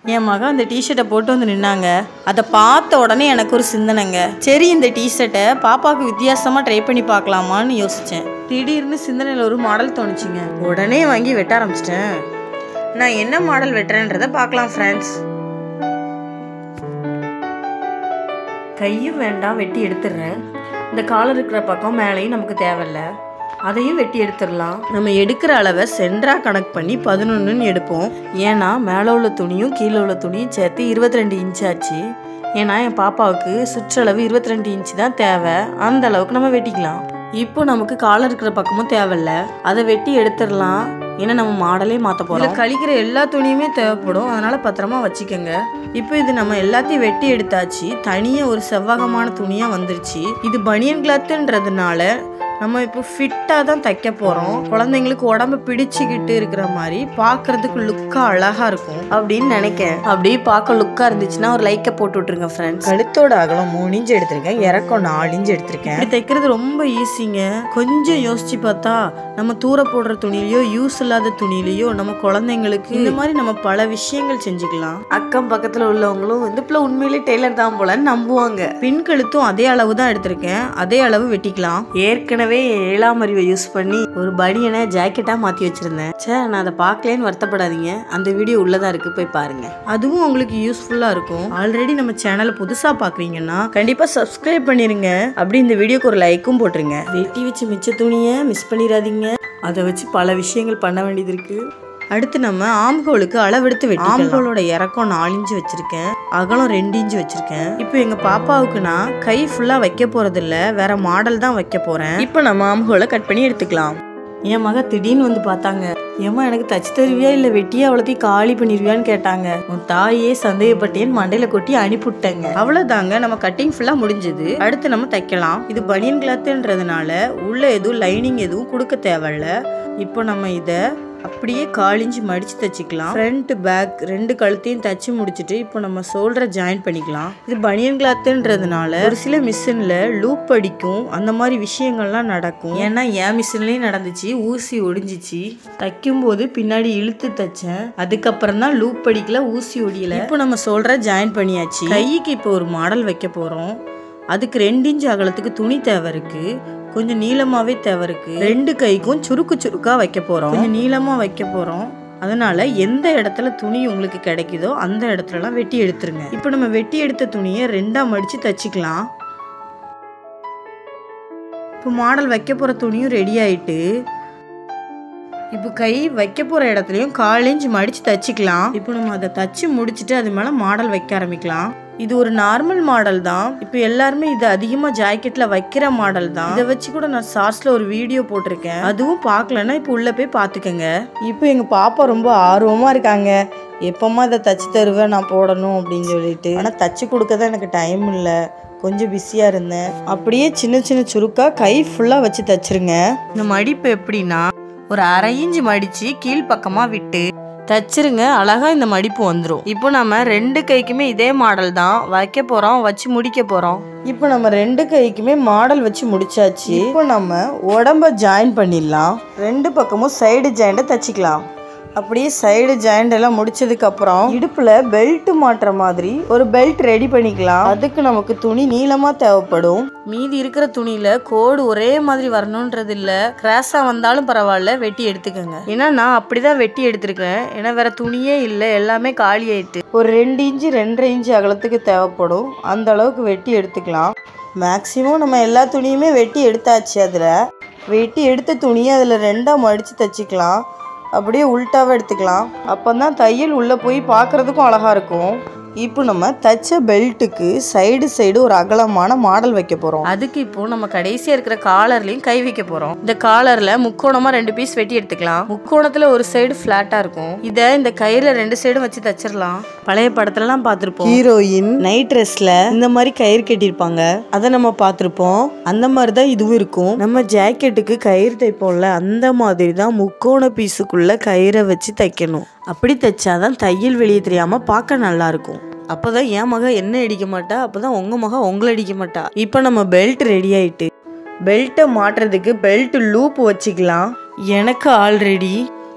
என் மகன் அந்த டிஷர்ட்டை போட்டு வந்து நின்னாங்க அதை பார்த்த உடனே எனக்கு ஒரு சிந்தனைங்க சரி இந்த டிஷர்ட்டை பாப்பாவுக்கு வித்தியாசமாக ட்ரை பண்ணி பார்க்கலாமான்னு யோசித்தேன் திடீர்னு சிந்தனையில் ஒரு மாடல் தோணுச்சுங்க உடனே வாங்கி வெட்ட ஆரம்பிச்சிட்டேன் நான் என்ன மாடல் வெட்டுறேன்றதை பார்க்கலாம் ஃப்ரெண்ட்ஸ் கையும் வேண்டாம் வெட்டி எடுத்துடுறேன் இந்த காலர் இருக்கிற பக்கம் மேலேயும் நமக்கு தேவையில்ல அதையும் வெட்டி எடுத்துடலாம் நம்ம எடுக்கிற அளவை சென்டரா கணக்கு பண்ணி பதினொன்றுன்னு எடுப்போம் ஏன்னா மேலே உள்ள துணியும் கீழே உள்ள துணியும் சேர்த்து இருபத்தி ரெண்டு இன்ச் ஆச்சு ஏன்னா என் பாப்பாவுக்கு சுற்றளவு இருபத்தி ரெண்டு இன்ச்சு தான் தேவை அந்த அளவுக்கு நம்ம வெட்டிக்கலாம் இப்போ நமக்கு காலர் இருக்கிற பக்கமும் தேவையில்ல அதை வெட்டி எடுத்துடலாம் ஏன்னா நம்ம மாடலே மாற்ற போகிறோம் கழிக்கிற எல்லா துணியுமே தேவைப்படும் அதனால பத்திரமா வச்சுக்கோங்க இப்போ இது நம்ம எல்லாத்தையும் வெட்டி எடுத்தாச்சு தனியாக ஒரு செவ்வகமான துணியாக வந்துருச்சு இது பனியன் கிளாத்துன்றதுனால நம்ம இப்போ ஃபிட்டாக தான் தைக்க போகிறோம் குழந்தைங்களுக்கு உடம்பு பிடிச்சிக்கிட்டு இருக்கிற மாதிரி பார்க்கறதுக்கு லுக்காக அழகாக இருக்கும் அப்படின்னு நினைக்கேன் அப்படியே பார்க்க லுக்காக இருந்துச்சுன்னா ஒரு லைக்கை போட்டு விட்ருங்க ஃப்ரெண்ட்ஸ் கழுத்தோட அகலம் மூணு இன்ச்சு எடுத்திருக்கேன் இறக்கம் நாலு இன்ச்சு எடுத்திருக்கேன் இப்படி தைக்கிறது ரொம்ப ஈஸிங்க கொஞ்சம் யோசிச்சு பார்த்தா நம்ம தூர போடுற துணியிலையோ யூஸ் இல்லாத துணியிலையோ நம்ம குழந்தைங்களுக்கு இந்த மாதிரி நம்ம பல விஷயங்கள் செஞ்சுக்கலாம் அக்கம் பக்கத்தில் உள்ளவங்களும் வந்து இப்போ உண்மையிலே டெய்லர் தான் போலன்னு நம்புவாங்க பின் கழுத்தும் அதே அளவு தான் எடுத்திருக்கேன் அதே அளவு வெட்டிக்கலாம் ஏற்கனவே ஏழாம் அறிவை யூஸ் பண்ணி ஒரு பனியனை ஜாக்கெட்டாக மாற்றி வச்சிருந்தேன் சே நான் அதை பார்க்கலேன்னு வருத்தப்படாதீங்க அந்த வீடியோ உள்ளதா இருக்கு போய் பாருங்க அதுவும் உங்களுக்கு யூஸ்ஃபுல்லாக இருக்கும் ஆல்ரெடி நம்ம சேனலை புதுசாக பார்க்குறீங்கன்னா கண்டிப்பாக சப்ஸ்கிரைப் பண்ணிருங்க அப்படி இந்த வீடியோக்கு ஒரு லைக்கும் போட்டுருங்க வெட்டி வச்ச மிச்ச துணியை மிஸ் பண்ணிடாதீங்க அதை வச்சு பல விஷயங்கள் பண்ண வேண்டியது இருக்கு அடுத்து நம்ம ஆம்கோலுக்கு அளவெடுத்து வெட்டி ஆம்கோலோட இறக்கம் நாலு இன்ச்சு வச்சிருக்கேன் அகலம் ரெண்டு இன்ச்சு வச்சிருக்கேன் இப்போ எங்க பாப்பாவுக்கு நான் கை ஃபுல்லா வைக்க போறது இல்ல வேற மாடல் தான் வைக்க போறேன் இப்போ நம்ம ஆம்கோலை கட் பண்ணி எடுத்துக்கலாம் என் மக திடீர்னு வந்து பார்த்தாங்க ஏம்மா எனக்கு தச்சு தருவியா இல்லை வெட்டியே அவ்வளோத்தையும் காலி பண்ணிடுவியான்னு கேட்டாங்க உன் தாயே சந்தேகப்பட்டேன்னு மண்டையில கொட்டி அனுப்பிவிட்டேங்க அவ்வளோதாங்க நம்ம கட்டிங் ஃபுல்லாக முடிஞ்சது அடுத்து நம்ம தைக்கலாம் இது பனியன் கிளாத்துன்றதுனால உள்ள எதுவும் லைனிங் எதுவும் கொடுக்க தேவையில்ல இப்போ நம்ம இதை அப்படியே காலிஞ்சு மடிச்சு தச்சுக்கலாம் ஃப்ரண்ட் பேக் ரெண்டு கழுத்தையும் தச்சு முடிச்சுட்டு இப்போ நம்ம ஷோல்டரை ஜாயின் பண்ணிக்கலாம் இது பனியன் கிளாத்துன்றதுனால ஒரு சில மிஷினில் லூப் அடிக்கும் அந்த மாதிரி விஷயங்கள்லாம் நடக்கும் ஏன்னா என் மிஷின்லேயும் நடந்துச்சு ஊசி ஒடிஞ்சிச்சு தைக்கும்போது பின்னாடி இழுத்து தைச்சேன் அதுக்கப்புறம் தான் லூப் அடிக்கல ஊசி ஒடியல இப்போ நம்ம ஷோல்டரை ஜாயின் பண்ணியாச்சு கைக்கு இப்போ ஒரு மாடல் வைக்க போகிறோம் அதுக்கு ரெண்டு இன்ச் அகலத்துக்கு துணி தேவை இருக்கு கொஞ்சம் நீளமாவே தேவை இருக்கு ரெண்டு கைக்கும் சுருக்கு சுருக்கா வைக்க போறோம் கொஞ்சம் நீளமா வைக்க போறோம் அதனால எந்த இடத்துல துணி உங்களுக்கு கிடைக்குதோ அந்த இடத்துலலாம் வெட்டி எடுத்துருங்க இப்போ நம்ம வெட்டி எடுத்த துணியை ரெண்டா மடிச்சு தச்சுக்கலாம் இப்போ மாடல் வைக்க போற துணியும் ரெடி ஆயிட்டு இப்போ கை வைக்க போற இடத்துலயும் கால் இன்ச் மடிச்சு தச்சுக்கலாம் இப்போ நம்ம அதை தச்சு முடிச்சுட்டு அது மேல மாடல் வைக்க ஆரம்பிக்கலாம் இது ஒரு நார்மல் மாடல் தான் இப்போ எல்லாருமே இது அதிகமாக ஜாக்கெட்டில் வைக்கிற மாடல் தான் இதை வச்சு கூட நான் ஷார்ட்ஸில் ஒரு வீடியோ போட்டிருக்கேன் அதுவும் பார்க்கலன்னா இப்போ உள்ளே போய் பார்த்துக்கங்க இப்போ எங்கள் பாப்பா ரொம்ப ஆர்வமாக இருக்காங்க எப்போம்மா இதை தச்சு தருவேன் நான் போடணும் அப்படின்னு சொல்லிட்டு ஆனால் தச்சு கொடுக்க தான் எனக்கு டைம் இல்லை கொஞ்சம் பிஸியாக இருந்தேன் அப்படியே சின்ன சின்ன சுருக்கா கை ஃபுல்லாக வச்சு தச்சிருங்க இந்த மடிப்பு எப்படின்னா ஒரு அரை இன்ச்சு மடித்து கீழ்ப்பக்கமாக விட்டு தச்சிருங்க அழகா இந்த மடிப்பு வந்துடும் இப்போ நம்ம ரெண்டு கைக்குமே இதே மாடல் தான் வைக்க போறோம் வச்சு முடிக்க போறோம் இப்போ நம்ம ரெண்டு கைக்குமே மாடல் வச்சு முடிச்சாச்சு இப்போ நம்ம உடம்ப ஜாயின் பண்ணிடலாம் ரெண்டு பக்கமும் சைடு ஜாயிண்ட்டை தச்சுக்கலாம் அப்படியே சைடு ஜாயிண்ட் எல்லாம் முடிச்சதுக்கு அப்புறம் இடுப்புல பெல்ட் மாட்டுற மாதிரி ஒரு பெல்ட் ரெடி பண்ணிக்கலாம் அதுக்கு நமக்கு துணி நீளமா தேவைப்படும் மீதி இருக்கிற துணியில கோடு ஒரே மாதிரி வரணுன்றது இல்ல கிராஸா வந்தாலும் பரவாயில்ல வெட்டி எடுத்துக்கோங்க ஏன்னா நான் அப்படிதான் வெட்டி எடுத்திருக்கேன் ஏன்னா வேற துணியே இல்லை எல்லாமே காலி ஆயிட்டு ஒரு ரெண்டு இன்ச்சு ரெண்டரை இன்ச்சு அகலத்துக்கு தேவைப்படும் அந்த அளவுக்கு வெட்டி எடுத்துக்கலாம் மேக்ஸிமம் நம்ம எல்லா துணியுமே வெட்டி எடுத்தாச்சு அதில் வெட்டி எடுத்த துணியை அதில் ரெண்டாக மடித்து தச்சுக்கலாம் அப்படியே உள்டாவை எடுத்துக்கலாம் அப்போ தான் தையல் உள்ளே போய் பார்க்குறதுக்கும் அழகாக இருக்கும் இப்போ நம்ம தச்ச பெல்ட்டுக்கு சைடு சைடு ஒரு அகலமான மாடல் வைக்க போகிறோம் அதுக்கு இப்போ நம்ம கடைசியாக இருக்கிற காலர்லையும் கை வைக்க போகிறோம் இந்த காலரில் முக்கோணமாக ரெண்டு பீஸ் வெட்டி எடுத்துக்கலாம் முக்கோணத்தில் ஒரு சைடு ஃப்ளாட்டாக இருக்கும் இதை இந்த கயிறில் ரெண்டு சைடும் வச்சு தச்சிடலாம் பழைய படத்துலலாம் பார்த்துருப்போம் ஹீரோயின் நைட் ட்ரெஸ்ல இந்த மாதிரி கயிறு கட்டியிருப்பாங்க அதை நம்ம பார்த்துருப்போம் அந்த மாதிரி தான் இதுவும் இருக்கும் நம்ம ஜாக்கெட்டுக்கு கயிறு தைப்போம்ல அந்த மாதிரி தான் முக்கோண பீஸுக்குள்ள கயிறை வச்சு தைக்கணும் அப்படி தைச்சாதான் தையல் வெளியே தெரியாம பார்க்க நல்லா இருக்கும் அப்போதான் என் மக என்ன அடிக்க மாட்டா அப்போதான் உங்க மக உங்களை அடிக்க மாட்டா இப்போ நம்ம பெல்ட் ரெடி ஆயிட்டு பெல்ட்டை மாட்டுறதுக்கு பெல்ட் லூப் வச்சுக்கலாம் எனக்கு ஆல்ரெடி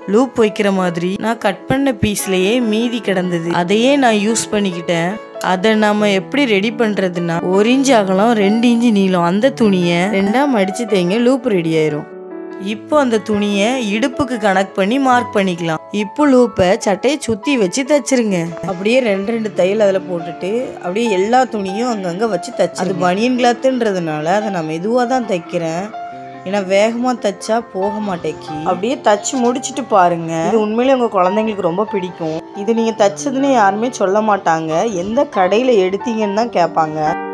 லூப் வைக்கிற மாதிரி நான் கட் பண்ண பீஸ்லயே மீதி கிடந்தது அதையே நான் யூஸ் பண்ணிக்கிட்டேன் அதை நம்ம எப்படி ரெடி பண்றதுன்னா ஒரு இன்ச் அகலம் ரெண்டு இன்ச் நீளம் அந்த துணியை ரெண்டா மடிச்சு தேங்க லூப் ரெடி ஆயிரும் இப்போ அந்த துணியை இடுப்புக்கு கனெக்ட் பண்ணி மார்க் பண்ணிக்கலாம் இப்போ லூப்பை சட்டையை சுத்தி வச்சு தச்சிருங்க அப்படியே ரெண்டு ரெண்டு தையல் அதில் போட்டுட்டு அப்படியே எல்லா துணியும் அங்கங்கே வச்சு தச்சு அது பனியன் கிளாத்துன்றதுனால அதை நான் மெதுவாக தான் தைக்கிறேன் ஏன்னா வேகமாக தைச்சா போக மாட்டேக்கி அப்படியே தச்சு முடிச்சுட்டு பாருங்க இது உண்மையிலே உங்கள் குழந்தைங்களுக்கு ரொம்ப பிடிக்கும் இது நீங்கள் தச்சதுன்னு யாருமே சொல்ல மாட்டாங்க எந்த கடையில் எடுத்தீங்கன்னு தான் கேட்பாங்க